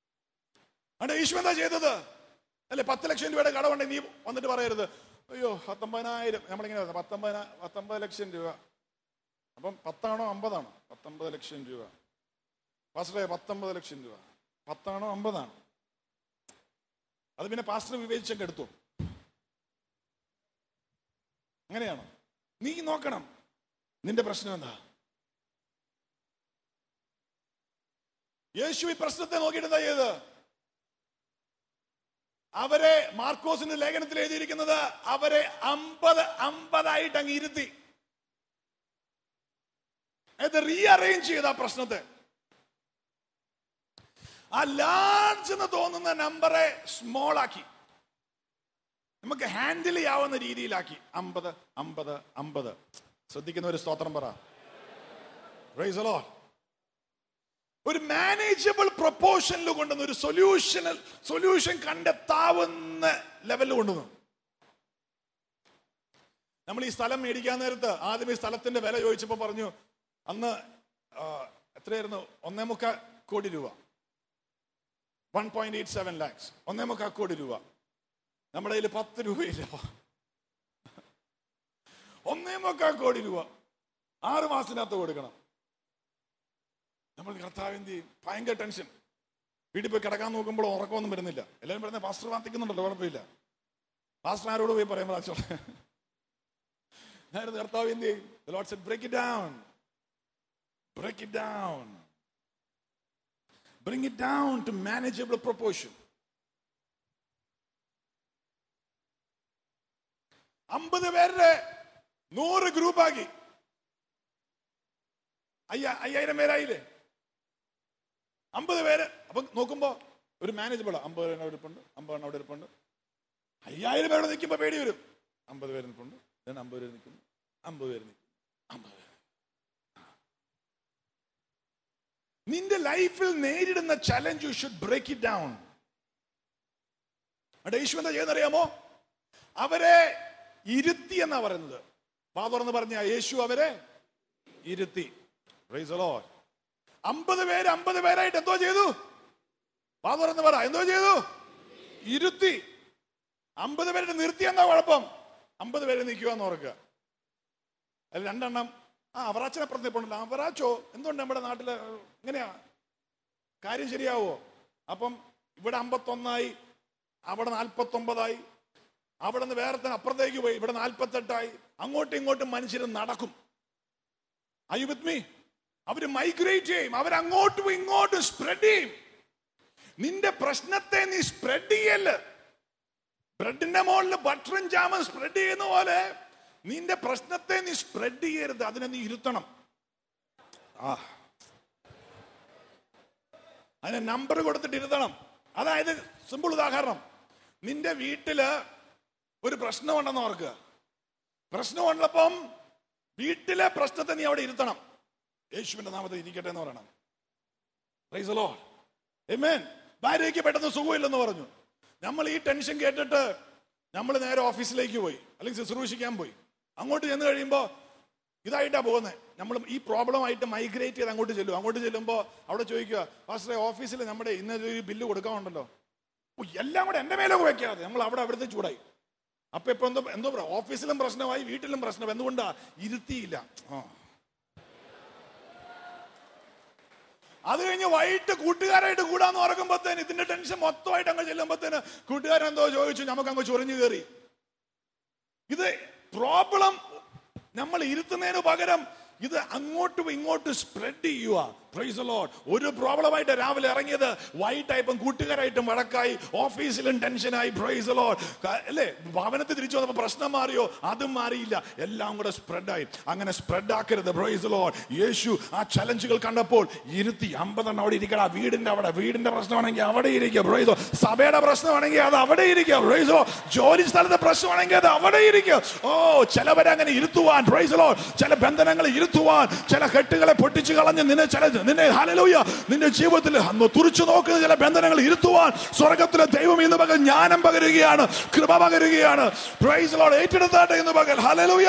അവിടെ യേശു എന്താ ചെയ്തത് അല്ലെ പത്ത് ലക്ഷം രൂപയുടെ കടമുണ്ടെങ്കിൽ നീ വന്നിട്ട് പറയരുത് അയ്യോ പത്തൊമ്പതിനായിരം നമ്മളിങ്ങനെ പറയുന്നത്, പത്തൊമ്പതിന പത്തൊമ്പത് ലക്ഷം രൂപ അപ്പം പത്താണോ അമ്പതാണോ പത്തൊമ്പത് ലക്ഷം രൂപ പാസ്റ്ററെ പത്തൊമ്പത് ലക്ഷം രൂപ പത്താണോ അമ്പതാണോ അത് പിന്നെ പാസ്റ്റർ വിവേചിച്ചൊക്കെ എടുത്തു അങ്ങനെയാണോ നീ നോക്കണം നിന്റെ പ്രശ്നം എന്താ യേശു ഈ പ്രശ്നത്തെ നോക്കിയിട്ട് എന്താ ചെയ്തത് അവരെ മാർക്കോസിന്റെ ലേഖനത്തിൽ എഴുതിയിരിക്കുന്നത് അവരെ അമ്പത് അമ്പതായിട്ട് അങ്ങ് ഇരുത്തി അത് റീഅറേഞ്ച് ചെയ്ത ആ പ്രശ്നത്തെ ആ ലാർജ് എന്ന് തോന്നുന്ന നമ്പറെ സ്മോൾ ആക്കി നമുക്ക് ഹാൻഡിൽ ചെയ്യാവുന്ന രീതിയിലാക്കി അമ്പത് അമ്പത് അമ്പത് ശ്രദ്ധിക്കുന്ന ഒരു സ്തോത്രം പറ Praise the Lord. ഒരു മാനേജബിൾ പ്രൊപ്പോർഷനിൽ കൊണ്ടുവന്ന് ഒരു സൊല്യൂഷനൽ സൊല്യൂഷൻ കണ്ടെത്താവുന്ന ലെവലിൽ കൊണ്ടുവന്നു നമ്മൾ ഈ സ്ഥലം മേടിക്കാൻ നേരത്ത് ആദ്യം ഈ സ്ഥലത്തിന്റെ വില ചോദിച്ചപ്പോൾ പറഞ്ഞു അന്ന് ആ, എത്രയായിരുന്നു ഒന്നേ മുക്കാൽ കോടി രൂപ one point eight seven lakhs ഒന്നേ മുക്കാൽ കോടി രൂപ നമ്മുടെ കയ്യിൽ പത്ത് രൂപയില്ല ഒന്നേ മുക്കാൽ കോടി രൂപ ആറ് മാസത്തിനകത്ത് കൊടുക്കണം നമ്മൾ കർത്താവിന്റെ ഭയങ്കര ടെൻഷൻ വീട്ടിൽ പോയി കിടക്കാൻ നോക്കുമ്പോൾ ഉറക്കമൊന്നും വരുന്നില്ല എല്ലാവരും പറയുന്നത് പാസ്റ്റർ പ്രാർത്ഥിക്കുന്നുണ്ടല്ലോ കുഴപ്പമില്ല പാസ്റ്റർ ആരോട് പോയി പറയാൻ പ്രാർത്ഥിച്ചോ ഞാനിത് കർത്താവ് എന്ത് ചെയ്യും Lord set break it down break it down bring it down to manageable proportion അമ്പത് പേരുടെ നൂറ് ഗ്രൂപ്പാക്കി അയ്യ അയ്യായിരം പേരായില്ലേ അമ്പത് പേര് അപ്പൊ നോക്കുമ്പോ ഒരു മാനേജബിൾ അമ്പത് പേര് അവിടെ ഇരിപ്പുണ്ട് അമ്പത് അവിടെ ഇരിപ്പുണ്ട് അയ്യായിരം പേരോട് നിൽക്കുമ്പോ പേടി വരും അമ്പത് പേര് നിൽപ്പുണ്ട് then അമ്പത് പേര് നിൽക്കുന്നു അമ്പത് പേര് നിൽക്കുന്നു അമ്പത് പേര് നിന്റെ ലൈഫിൽ നേരിടുന്ന challenge you should break it down അവിടെ യേശു എന്താ ചെയ്യുന്നറിയാമോ അവരെ ഇരുത്തി എന്നാ പറയുന്നത് വാ തുറന്ന് പറഞ്ഞ യേശു അവരെ ഇരുത്തി Praise the Lord. അമ്പത് പേര് അമ്പത് പേരായിട്ട് എന്തോ ചെയ്തു വാ തുറന്ന് പറ എന്തോ ചെയ്തു ഇരുത്തി അമ്പത് പേരുടെ നിർത്തി എന്നാ കുഴപ്പം അമ്പത് പേര് നിൽക്കുക എന്ന് ഓർക്കുക അതിൽ രണ്ടെണ്ണം ആ അവറാച്ചനപ്പുറത്ത് പോകണല്ലോ അവറാച്ചോ എന്തുകൊണ്ട് നമ്മുടെ നാട്ടില് എങ്ങനെയാ കാര്യം ശരിയാവോ അപ്പം ഇവിടെ അമ്പത്തൊന്നായി അവിടെ നാൽപ്പത്തൊമ്പതായി അവിടെ നിന്ന് വേറെ തന്നെ അപ്പുറത്തേക്ക് പോയി ഇവിടെ നാൽപ്പത്തെട്ടായി അങ്ങോട്ടും ഇങ്ങോട്ടും മനുഷ്യർ നടക്കും Are you with me? അവര് മൈഗ്രേറ്റ് ചെയ്യും അവരങ്ങോട്ടും ഇങ്ങോട്ടും സ്പ്രെഡ് ചെയ്യും നിന്റെ പ്രശ്നത്തെ നീ സ്പ്രെഡ് ചെയ്യല്ല ബ്രെഡിന്റെ മുകളിൽ ബട്ടറും ജാമും സ്പ്രെഡ് ചെയ്യുന്ന പോലെ നിന്റെ പ്രശ്നത്തെ നീ സ്പ്രെഡ് ചെയ്യരുത് അതിനെ നീ ഇരുത്തണം ആ അതിന് നമ്പർ കൊടുത്തിട്ട് ഇരുത്തണം അതായത് സിമ്പിൾ ഉദാഹരണം നിന്റെ വീട്ടില് ഒരു പ്രശ്നമുണ്ടെന്ന് ഓർക്കുക പ്രശ്നമുള്ളപ്പം വീട്ടിലെ പ്രശ്നത്തെ നീ അവിടെ ഇരുത്തണം യേശുവിന്റെ നാമത്തിൽ ഇരിക്കട്ടെ എന്ന് പറയണം Praise the Lord. Amen. ഭാര്യയ്ക്ക് പെട്ടെന്ന് സുഖമില്ലെന്ന് പറഞ്ഞു നമ്മൾ ഈ ടെൻഷൻ കേട്ടിട്ട് നമ്മൾ നേരെ ഓഫീസിലേക്ക് പോയി അല്ലെങ്കിൽ ശുശ്രൂഷിക്കാൻ പോയി അങ്ങോട്ട് ചെന്ന് കഴിയുമ്പോൾ ഇതായിട്ടാ പോകുന്നത് നമ്മൾ ഈ പ്രോബ്ലം ആയിട്ട് മൈഗ്രേറ്റ് ചെയ്ത് അങ്ങോട്ട് ചെല്ലും അങ്ങോട്ട് ചെല്ലുമ്പോൾ അവിടെ ചോദിക്കുക ഫാസ്റ്ററെ ഓഫീസിൽ നമ്മുടെ ഇന്നൊരു ബില്ല് കൊടുക്കാനുണ്ടല്ലോ ഓ, എല്ലാം കൂടെ എന്റെ മേലെ വെക്കാതെ നമ്മൾ അവിടെ അവിടുത്തെ ചൂടായി അപ്പൊ ഇപ്പൊ എന്തോ എന്തോ പറയാ ഓഫീസിലും പ്രശ്നമായി വീട്ടിലും പ്രശ്നം എന്തുകൊണ്ടാ ഇരുത്തിയില്ല ആ അത് കഴിഞ്ഞ് വൈകിട്ട് കൂട്ടുകാരായിട്ട് കൂടാന്ന് ഓർക്കുമ്പോഴത്തേന് ഇതിന്റെ ടെൻഷൻ മൊത്തമായിട്ട് അങ്ങ് ചെല്ലുമ്പോഴത്തേന് കൂട്ടുകാരൻ എന്തോ ചോദിച്ചു നമുക്ക് അങ്ങ് ചൊറിഞ്ഞു കയറി ഇത് പ്രോബ്ലം നമ്മൾ ഇരുത്തുന്നതിന് പകരം ഇത് അങ്ങോട്ടും ഇങ്ങോട്ടും സ്പ്രെഡ് ചെയ്യുക പ്രൈസ് ലോഡ് ഒരു പ്രോബ്ലമായിട്ട് രാവിലെ ഇറങ്ങിയത് വൈകിട്ടായപ്പം കൂട്ടുകാരായിട്ടും വഴക്കായി ഓഫീസിലും ടെൻഷനായി പ്രൈസ് ലോഡ് അല്ലേ ഭവനത്തിൽ തിരിച്ചു വന്നപ്പോൾ പ്രശ്നം മാറിയോ അതും മാറിയില്ല എല്ലാം കൂടെ സ്പ്രെഡായി അങ്ങനെ സ്പ്രെഡ് ആക്കരുത് പ്രൈസ് ലോഡ് യേശു ആ ചലഞ്ചുകൾ കണ്ടപ്പോൾ ഇരുത്തി അമ്പതെണ്ണം അവിടെ ഇരിക്കടാ വീടിന്റെ അവിടെ വീടിന്റെ പ്രശ്നമാണെങ്കിൽ അവിടെ ഇരിക്കുക പ്രൈസോ സഭയുടെ പ്രശ്നമാണെങ്കിൽ അത് അവിടെ ഇരിക്കുക പ്രൈസോ ജോലി സ്ഥലത്തെ പ്രശ്നമാണെങ്കിൽ അത് അവിടെ ഇരിക്കുക ഓ ചിലവരെ അങ്ങനെ ഇരുത്തുവാൻ പ്രൈസലോ ചില ബന്ധനങ്ങളെ ഇരുത്തുവാൻ ചില കെട്ടുകളെ പൊട്ടിച്ചു കളഞ്ഞ് നിന്നെ ചില നിന്നെ ഹലലൂയ നിന്റെ ജീവിതത്തിൽ അന്ന് തുറിച്ചു നോക്കുന്ന ചില ബന്ധനങ്ങൾ ഇരുത്തുവാൻ സ്വർഗത്തിലെ ദൈവം ഇന്ന് പകൽ ജ്ഞാനം പകരുകയാണ് കൃപ പകരുകയാണ് പ്രൈസലോട് ഏറ്റെടുത്താട്ടെ ഇന്ന് പകൽ hallelujah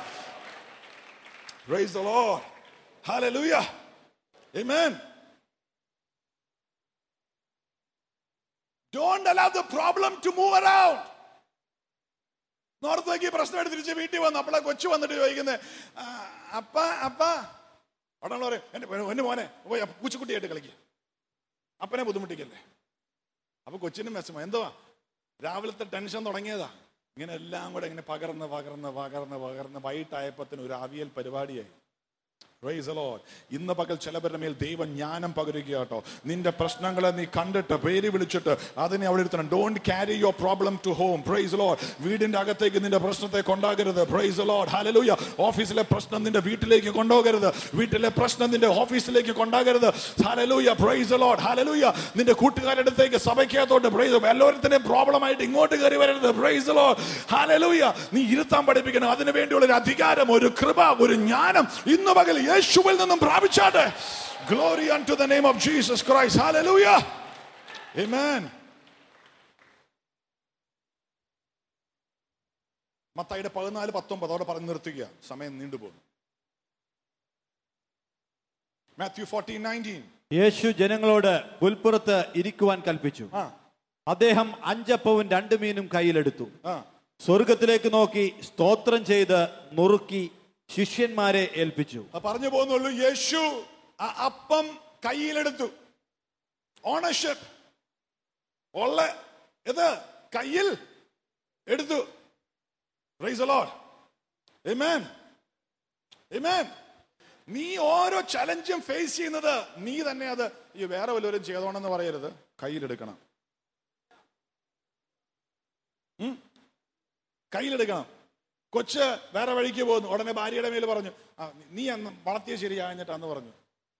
praise the Lord hallelujah amen don't allow the problem to move around നോർത്തേക്ക് പ്രശ്നം എടുത്ത് തിരിച്ച് വീട്ടിൽ വന്നു അപ്പോളെ കൊച്ചു വന്നിട്ട് ചോദിക്കുന്നത് അപ്പ അപ്പ ഉടനെ പറയും എന്റെ എന്റെ മോനെ പോയി പൂച്ചക്കുട്ടിയായിട്ട് കളിക്കുക അപ്പനെ ബുദ്ധിമുട്ടിക്കല്ലേ അപ്പൊ കൊച്ചിനും വിഷമം എന്തുവാ രാവിലത്തെ ടെൻഷൻ തുടങ്ങിയതാ ഇങ്ങനെ എല്ലാം കൂടെ ഇങ്ങനെ പകർന്ന് പകർന്ന് പകർന്ന് പകർന്ന് വൈകിട്ടായപ്പത്തിന് ഒരു അവിയൽ പരിപാടിയായി Praise the Lord. ഇന്ന് പകൽ ചിലവരുടെ മേൽ ദൈവം ജ്ഞാനം പകരുക കേട്ടോ നിന്റെ പ്രശ്നങ്ങളെ നീ കണ്ടിട്ട് പേര് വിളിച്ചിട്ട് അതിനെ അവിടെ ഇരുത്തണം don't carry your problem to home praise Lord വീടിന്റെ അകത്തേക്ക് നിന്റെ പ്രശ്നത്തെ കൊണ്ടാകരുത് പ്രൈസ് ലോഡ് ഹലലൂയ ഓഫീസിലെ പ്രശ്നം നിന്റെ വീട്ടിലേക്ക് കൊണ്ടുപോകരുത് വീട്ടിലെ പ്രശ്നം നിന്റെ ഓഫീസിലേക്ക് കൊണ്ടാകരുത് ഹലലൂയ പ്രൈസ് ലോഡ് ഹലലൂയ നിന്റെ കൂട്ടുകാരുടെ അടുത്തേക്ക് സഭയ്ക്കകത്തോട്ട് പ്രൈസ് എല്ലാവരുടെയും പ്രോബ്ലം ആയിട്ട് ഇങ്ങോട്ട് കയറി വരരുത് പ്രൈസ് ലോഡ് ഹലലൂയ നീ ഇരുത്താൻ പഠിപ്പിക്കണം അതിനു വേണ്ടിയുള്ള ഒരു അധികാരം ഒരു കൃപ ഒരു ജ്ഞാനം ഇന്ന് പകൽ യേശുവിൽ നിന്നും പ്രാപിച്ചാട്ടെ glory unto the name of Jesus Christ hallelujah amen മത്തായിയുടെ പതിനാല് പത്തൊമ്പത് അവിടെ പറഞ്ഞു നിർത്തുക സമയം നീണ്ടുപോകുന്നു മാത്യു ഫോർട്ടീൻ നയൻറ്റീൻ യേശു ജനങ്ങളോട് പുൽപ്പുറത്ത് ഇരിക്കുവാൻ കൽപ്പിച്ചു ആ അദ്ദേഹം അഞ്ചപ്പവും രണ്ടു മീനും കയ്യിലെടുത്തു ആ സ്വർഗത്തിലേക്ക് നോക്കി സ്തോത്രം ചെയ്ത് നുറുക്കി ശിഷ്യന്മാരെ ഏൽപ്പിച്ചു അത് പറഞ്ഞു പോകുന്നുള്ളൂ യേശു ആ അപ്പം കയ്യിലെടുത്തു ഓണർഷിപ്പ് ഉള്ള ഇത് കയ്യിൽ എടുത്തു Praise the Lord. Amen. Amen. നീ ഓരോ ചലഞ്ചും ഫേസ് ചെയ്യുന്നത് നീ തന്നെ അത് ഈ വേറെ വല്ലവരും ചെയ്തോണെന്ന് പറയരുത് കയ്യിലെടുക്കണം ഉം? കയ്യിലെടുക്കണം കൊച്ച് വേറെ വഴിക്ക് പോകുന്നു ഉടനെ ഭാര്യയുടെ മേൽ പറഞ്ഞു ആ നീ അന്ന് വളർത്തിയ ശരിയാഞ്ഞിട്ട് അന്ന് പറഞ്ഞു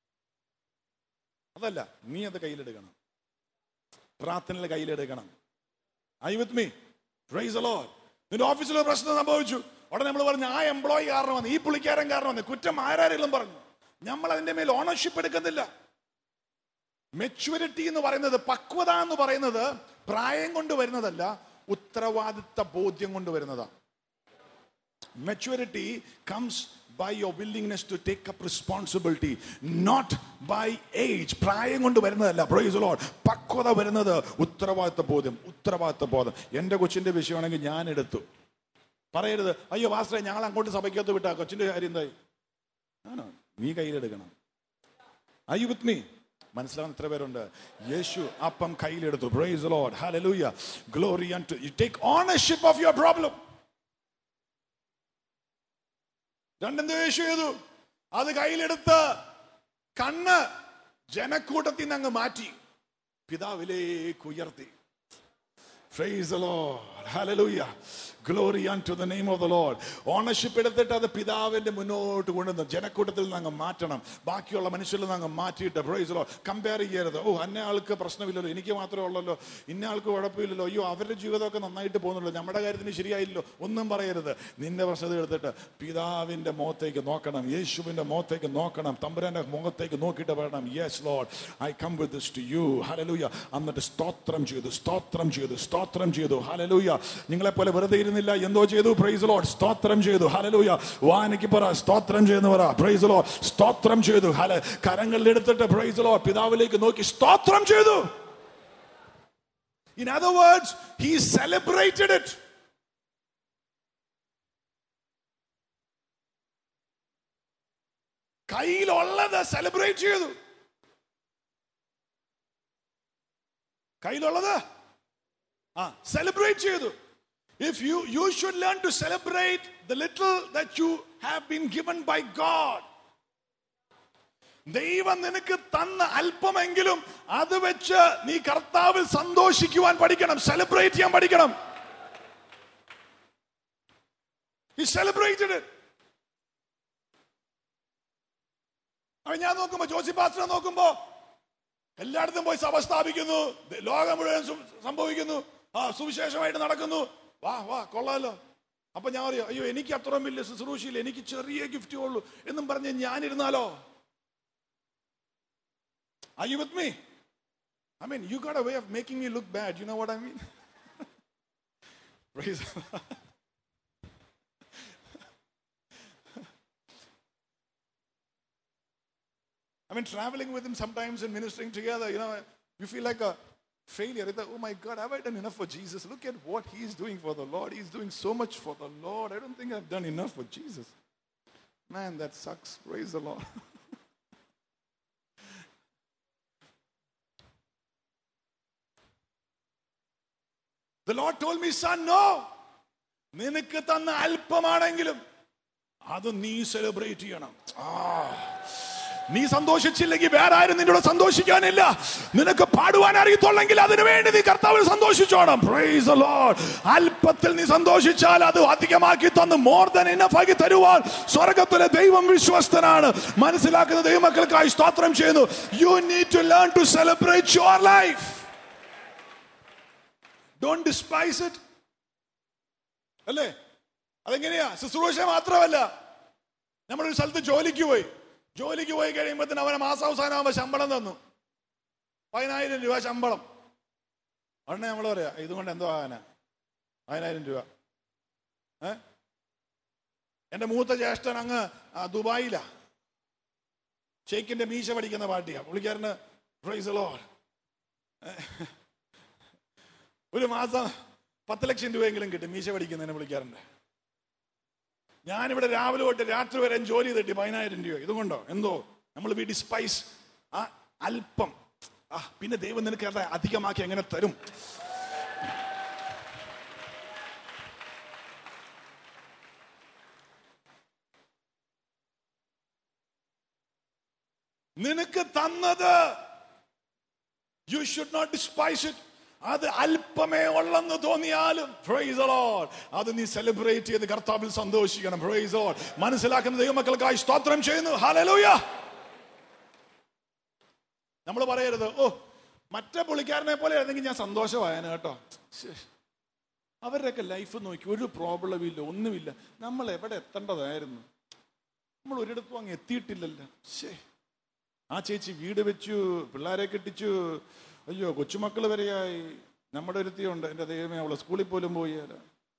അതല്ല നീ അത് കയ്യിലെടുക്കണം പ്രാർത്ഥനയിൽ കയ്യിലെടുക്കണം I with me praise the Lord. നിന്റെ ഓഫീസിൽ ഒരു പ്രശ്നം സംഭവിച്ചു ഉടനെ നമ്മൾ പറഞ്ഞു ആ എംപ്ലോയി കാരണം വന്നു ഈ പുള്ളിക്കാരൻ കാരണം വന്നു കുറ്റം ആരാരെങ്കിലും പറഞ്ഞു നമ്മൾ അതിന്റെ മേൽ ഓണർഷിപ്പ് എടുക്കുന്നില്ല മെച്യൂരിറ്റി എന്ന് പറയുന്നത് പക്വത എന്ന് പറയുന്നത് പ്രായം കൊണ്ട് വരുന്നതല്ല ഉത്തരവാദിത്ത ബോധ്യം കൊണ്ട് വരുന്നതാണ് maturity comes by your willingness to take up responsibility not by age പ്രായം കൊണ്ട് വരുന്നതല്ല പ്രൈസ് ലോഡ് പക്വത വരുന്നത് ഉത്തരവാദിത്ത ബോധ്യം ഉത്തരവാദിത്ത ബോധം എന്റെ കൊച്ചിന്റെ വിഷയമാണെങ്കിൽ ഞാൻ എടുത്തു പറയരുത് അയ്യോ വാസ്ത്രേ ഞങ്ങൾ അങ്ങോട്ട് സഭയ്ക്കകത്ത് വിട്ടാ കൊച്ചിന്റെ കാര്യം എന്തായി ആണോ നീ കയ്യിലെടുക്കണം ഐ വിത്ത് മീ മനസ്സിലാവുന്ന എത്ര പേരുണ്ട് യേശു അപ്പം കയ്യിലെടുത്തു praise Lord hallelujah glory to you take ownership of your problem രണ്ടെന്ത് യേശു ചെയ്തു അത് കയ്യിലെടുത്ത് കണ്ണ് ജനക്കൂട്ടത്തിൽ നിന്ന് അങ്ങ് മാറ്റി പിതാവിലേക്ക് ഉയർത്തി Praise the Lord. Hallelujah. Glory unto the name of the Lord. Ownership എടുത്തിട്ട് അത് പിതാവിന്റെ മുന്നോട്ട് കൊണ്ടുവന്ന് ജനക്കൂട്ടത്തിൽ നിന്ന് അങ്ങ് മാറ്റണം ബാക്കിയുള്ള മനുഷ്യരിൽ നിന്ന് അങ്ങ് മാറ്റിയിട്ട് പ്രൈസ് ലോ കമ്പയർ ചെയ്യരുത് ഓ അന്ന ആൾക്ക് പ്രശ്നമില്ലല്ലോ എനിക്ക് മാത്രമേ ഉള്ളല്ലോ ഇന്ന ആൾക്ക് കുഴപ്പമില്ലല്ലോ അയ്യോ അവരുടെ ജീവിതമൊക്കെ നന്നായിട്ട് പോകുന്നുള്ളൂ നമ്മുടെ കാര്യത്തിന് ശരിയായില്ലല്ലോ ഒന്നും പറയരുത് നിന്റെ പ്രശ്നത എടുത്തിട്ട് പിതാവിന്റെ മുഖത്തേക്ക് നോക്കണം യേശുവിന്റെ മുഖത്തേക്ക് നോക്കണം തമ്പുരാന്റെ മുഖത്തേക്ക് നോക്കിയിട്ട് പറയണം yes Lord I come with this to you hallelujah എന്നിട്ട് സ്തോത്രം ചെയ്തു സ്തോത്രം ചെയ്തു സ്തോത്രം ചെയ്തു ഹലലൂയ നിങ്ങളെ പോലെ വെറുതെ ഇരുന്നില്ല എന്തോ ചെയ്തു പ്രൈസ് ലോഡ് സ്തോത്രം ചെയ്തു ഹലലൂയ വാനിക്ക് പറ സ്തോത്രം ചെയ്യുന്ന പറ പ്രൈസ് ലോ സ്തോത്രം ചെയ്തു ഹല കരങ്ങളിൽ എടുത്തിട്ട് പ്രൈസ് ലോ പിതാവിലേക്ക് നോക്കി സ്തോത്രം ചെയ്തു in other words he celebrated it കയ്യിലുള്ളത് സെലിബ്രേറ്റ് ചെയ്തു കയ്യിലുള്ളത് ആ സെലിബ്രേറ്റ് ചെയ്തു if you you should learn to celebrate the little that you have been given by God ദൈവം നിനക്ക് തന്ന അല്പമെങ്കിലും അത് വെച്ച് നീ കർത്താവിൽ സന്തോഷിക്കുവാൻ പഠിക്കണം സെലിബ്രേറ്റ് ചെയ്യാൻ പഠിക്കണം He celebrated it. അപ്പൊ ഞാൻ നോക്കുമ്പോ ജോസി പാസ്റ്റർ നോക്കുമ്പോ എല്ലായിടത്തും പോയി സഭ സ്ഥാപിക്കുന്നു ലോകം മുഴുവൻ സു- സംഭവിക്കുന്നു ആ സുവിശേഷമായിട്ട് നടക്കുന്നു വാ വാ കൊള്ളാലോ അപ്പൊ ഞാൻ അറിയോ അയ്യോ എനിക്ക് അത്രയും വലിയ ശുശ്രൂഷയില്ല എനിക്ക് ചെറിയ ഗിഫ്റ്റ് ഉള്ളൂ എന്നും പറഞ്ഞ് ഞാനിരുന്നാലോ Are you with me? I mean, you got a way of making me look bad. You know what I mean? Praise the Lord. I mean, traveling with him sometimes and ministering together, you know, you feel like a failure. I thought, oh my God, have I done enough for Jesus? Look at what he's doing for the Lord. He's doing so much for the Lord. I don't think I've done enough for Jesus. Man, that sucks. Praise the Lord. The Lord told me, son, no. നിനക്ക് തന്ന അല്പമാണെങ്കിലും അത് നീ celebrate ചെയ്യണം ആ നീ സന്തോഷിച്ചില്ലെങ്കിൽ വേറെ ആരും നിന്നോട് സന്തോഷിക്കാനില്ല നിനക്ക് പാടുവാൻ അറിയത്തുള്ളെങ്കിൽ അതിനു വേണ്ടി നീ കർത്താവിൽ സന്തോഷിച്ചോണം Praise the Lord. അല്പത്തിൽ നീ സന്തോഷിച്ചാൽ അത് അധികമാക്കി തന്ന് മോർ ദൻ ഇനഫ് ആക്കി തരുവാൻ സ്വർഗത്തിലെ ദൈവം വിശ്വസ്തനാണ് മനസ്സിലാക്കുന്ന ദൈവമക്കൾക്കായി സ്തോത്രം ചെയ്യുന്നു you need to learn to celebrate your life don't despise it അല്ലേ അതെങ്ങനെയാ ശുശ്രൂഷ മാത്രമല്ല നമ്മളൊരു സ്ഥലത്ത് ജോലിക്ക് പോയി ജോലിക്ക് പോയി കഴിയുമ്പോഴത്തേന് അവനെ മാസാവസാനം ആകുമ്പോൾ ശമ്പളം തന്നു പതിനായിരം രൂപ ശമ്പളം ഉടനെ നമ്മൾ പറയാ ഇതുകൊണ്ട് എന്തോ ആകാനാ പതിനായിരം രൂപ ഏ എന്റെ മൂത്ത ജ്യേഷ്ഠൻ അങ്ങ് ആ, ദുബായിലാ ഷെയ്ക്കിന്റെ മീശ പഠിക്കുന്ന പാർട്ടിയാ പുള്ളിക്കാരന് പ്രൈസ് ലോ ഒരു മാസം പത്ത് ലക്ഷം രൂപയെങ്കിലും കിട്ടും മീശ പഠിക്കുന്നതിന് പുള്ളിക്കാരൻ്റെ ഞാനിവിടെ രാവിലെ തൊട്ട് രാത്രി വരെ ജോലി തട്ടി പതിനായിരം രൂപ ഇതുകൊണ്ടോ എന്തോ നമ്മൾ വി ഡിസ്പൈസ് ആ അല്പം ആ പിന്നെ ദൈവം നിനക്ക് അത് അധികമാക്കി എങ്ങനെ തരും നിനക്ക് തന്നത് you should not despise it അത് അല്പമേ ഉള്ളെന്ന് തോന്നിയാലും praise the Lord. അത് നീ സെലിബ്രേറ്റ് ചെയ്ത് കർത്താവിൽ സന്തോഷിക്കണം praise the Lord. മനസ്സിലാക്കുന്ന ദൈവമക്കൾക്കായി സ്തോത്രം ചെയ്യുന്നു ഹല്ലേലൂയ നമ്മൾ പറയരുത് ഓ മറ്റേ പുള്ളിക്കാരനെ പോലെ ആയിരുന്നെങ്കിൽ ഞാൻ സന്തോഷമായേനെ കേട്ടോ ശ്ശേ. അവരുടെയൊക്കെ ലൈഫ് നോക്കി ഒരു പ്രോബ്ലം ഇല്ല ഒന്നുമില്ല നമ്മൾ എവിടെ എത്തേണ്ടതായിരുന്നു നമ്മൾ ഒരിടത്തും അങ്ങ് എത്തിയിട്ടില്ലല്ലോ ശേ ആ ചേച്ചി വീട് വെച്ചു പിള്ളേരെ കെട്ടിച്ചു അയ്യോ കൊച്ചുമക്കൾ വരെയായി നമ്മുടെ ഒരുത്തിയുണ്ട് എൻ്റെ ദൈവമേ അവളെ സ്കൂളിൽ പോലും പോയാല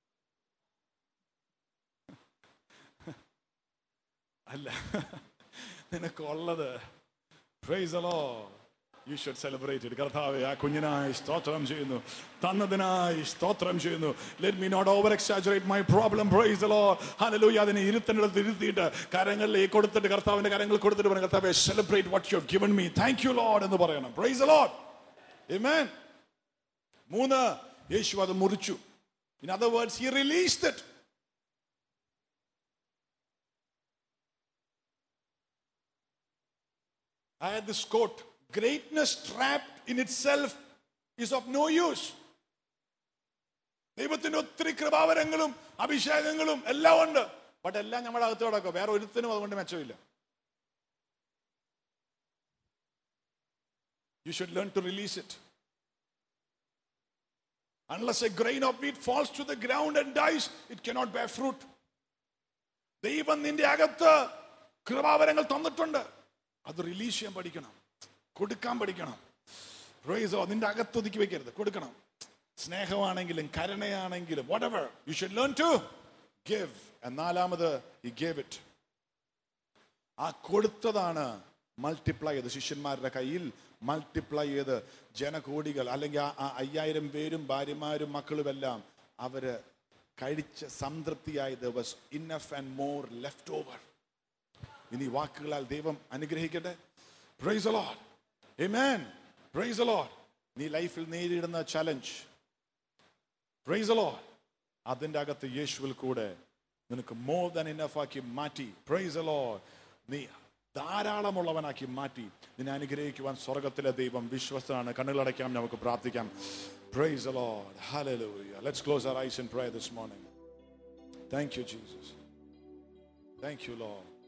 അല്ല നിനക്കുള്ളത് praise Lord you should celebrate it കർത്താവെ ആ കുഞ്ഞിനായി സ്തോത്രം ചെയ്യുന്നു തന്നതിനായി സ്തോത്രം ചെയ്യുന്നു let me not over exaggerate my problem praise Lord hallelujah അതിനെ ഇരുത്തേണ്ടത് ഇരുത്തിയിട്ട് കരങ്ങളിലേക്ക് കൊടുത്തിട്ട് കർത്താവിന്റെ കരങ്ങൾ കൊടുത്തിട്ട് പറയണം കർത്താവെ celebrate what you given me thank you Lord എന്ന് പറയണം പ്രൈസ് അലോ Amen. മൂന്ന് യേശു അത് മുറിച്ചു in other words he released it I had this quote greatness trapped in itself is of no use. ദൈവത്തിന്റെ ഒത്തിരി കൃപാവരങ്ങളും അഭിഷേകങ്ങളും എല്ലാം ഉണ്ട് ബട്ട് എല്ലാം നമ്മുടെ അകത്ത് കിടക്കും വേറെ ഒരുത്തിനും അതുകൊണ്ട് മെച്ചമില്ല you should learn to release it unless a grain of wheat falls to the ground and dies it cannot bear fruit ദൈവം നിന്റെ അകത്ത് കൃപാവരങ്ങൾ തന്നിട്ടുണ്ട് അത് റിലീസ് ചെയ്യാൻ പഠിക്കണം കൊടുക്കാൻ പഠിക്കണം പ്രൈസോ നിന്റെ അകത്ത് ഒതുക്കി വെക്കരുത് കൊടുക്കണം സ്നേഹമാണെങ്കിലും കരുണയാണെങ്കിലും whatever you should learn to give നാലാമത് ഈ ഗേവ് ഇറ്റ് ആ കൊടുത്തതാണ് മൾട്ടിപ്ലൈ ചെയ്ത് ശിഷ്യന്മാരുടെ കയ്യിൽ മൾട്ടിപ്ലൈ ചെയ്ത് ജനകോടികൾ അല്ലെങ്കിൽ ആ- ആ അയ്യായിരം പേരും ഭാര്യമാരും മക്കളും എല്ലാം അവര് കഴിച്ച സംതൃപ്തിയായത് was enough and more left over ഇനി വാക്കുകളാൽ ദൈവം അനുഗ്രഹിക്കട്ടെ praise Lord Amen. Praise the Lord. നീ ലൈഫിൽ നേരിടുന്ന ചലഞ്ച് പ്രൈസ് ലോഡ് അതിൻ്റെ അകത്ത് യേശുവിൽ കൂടെ നിനക്ക് മോർ ദാൻ ഇനഫ് ആക്കി മാറ്റി പ്രൈസ് ലോഡ് നീ ധാരാളമുള്ളവനാക്കി മാറ്റി നിന്നെ അനുഗ്രഹിക്കുവാൻ സ്വർഗത്തിലെ ദൈവം വിശ്വസ്തനാണ് കണ്ണുകളടയ്ക്കാം നമുക്ക് പ്രാർത്ഥിക്കാം praise Lord hallelujah let's close our eyes and pray this morning thank you jesus thank you lord